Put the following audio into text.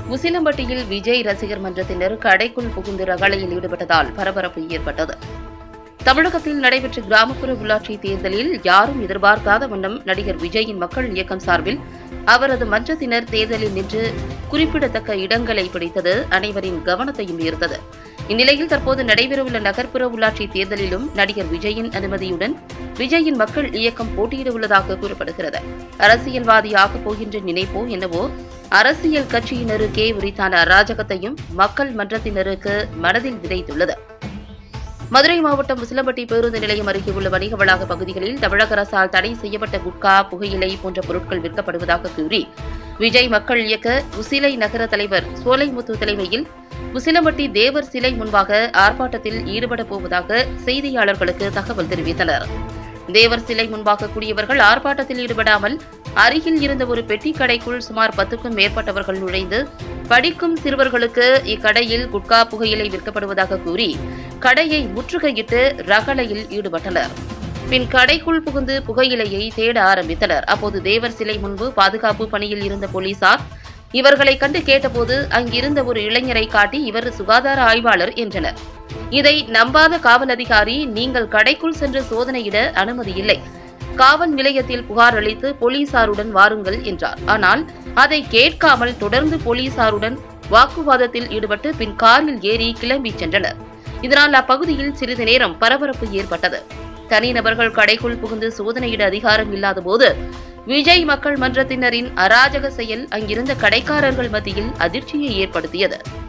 உசிலம்பட்டியில் விஜய் ரசிகர் மன்றத்தினர் கடைக்குள் புகுந்து ரகளையில் ஈடுபட்டதால் பரபரப்பு ஏற்பட்டது தமிழகத்தில் நடைபெற்ற கிராமப்புற உள்ளாட்சி தேர்தலில் யாரும் எதிர்பார்க்காத வண்ணம் நடிகர் விஜயின் மக்கள் இயக்கம் சார்பில் அவரது மன்றத்தினர் தேர்தலில் நின்று குறிப்பிடத்தக்க இடங்களை பிடித்தது அனைவரின் கவனத்தையும் ஈர்த்தது இந்நிலையில் தற்போது நடைபெறவுள்ள நகர்ப்புற உள்ளாட்சி தேர்தலிலும் நடிகர் விஜயின் அனுமதியுடன் விஜயின் மக்கள் இயக்கம் போட்டியிட உள்ளதாக கூறப்படுகிறது அரசியல்வாதியாகப் போகின்ற நினைப்போ என்னவோ அரசியல் கட்சியினருக்கே உரித்தான அராஜகத்தையும் மக்கள் மன்றத்தினருக்கு மனதில் விதைத்துள்ளது மதுரை மாவட்டம் உசிலம்பட்டி பேருந்து நிலையம் அருகே உள்ள வணிக வளாக பகுதிகளில் தமிழக அரசால் தடை செய்யப்பட்ட குட்கா புகையிலை போன்ற பொருட்கள் விற்கப்படுவதாக கூறி விஜய் மக்கள் இயக்க உசிலை நகர தலைவர் சோலைமுத்து தலைமையில் உசிலம்பட்டி தேவர் சிலை முன்பாக ஆர்ப்பாட்டத்தில் ஈடுபடப் போவதாக செய்தியாளர்களுக்கு தகவல் தெரிவித்தனர் தேவர் சிலை முன்பாக கூடியவர்கள் ஆர்ப்பாட்டத்தில் ஈடுபடாமல் அருகில் இருந்த ஒரு பெட்டி கடைக்குள் சுமார் பத்துக்கும் மேற்பட்டவர்கள் நுழைந்து படிக்கும் சிறுவர்களுக்கு இக்கடையில் குட்கா புகையிலை விற்கப்படுவதாக கூறி கடையை முற்றுகையிட்டு ரகளையில் ஈடுபட்டனர் பின் கடைக்குள் புகுந்து புகையிலையை தேட ஆரம்பித்தனர் அப்போது தேவர் சிலை முன்பு பாதுகாப்பு பணியில் இருந்த போலீசார் இவர்களை கண்டு கேட்டபோது அங்கிருந்த ஒரு இளைஞரை காட்டி இவர் சுகாதார ஆய்வாளர் என்றனர் இதை நம்பாத காவல் அதிகாரி நீங்கள் கடைக்குள் சென்று சோதனையிட அனுமதி இல்லை காவல் நிலையத்தில் புகார் அளித்து போலீசாருடன் வாருங்கள் என்றார் ஆனால் அதை கேட்காமல் தொடர்ந்து போலீசாருடன் வாக்குவாதத்தில் ஈடுபட்டு பின் காரில் ஏறி கிளம்பி சென்றனர் இதனால் அப்பகுதியில் சிறிது நேரம் பரபரப்பு ஏற்பட்டது தனிநபர்கள் கடைக்குள் புகுந்து சோதனையிட அதிகாரம் இல்லாத போது விஜய் மக்கள் மன்றத்தினரின் அராஜக செயல் அங்கிருந்த கடைக்காரர்கள் மத்தியில் அதிர்ச்சியை ஏற்படுத்தியது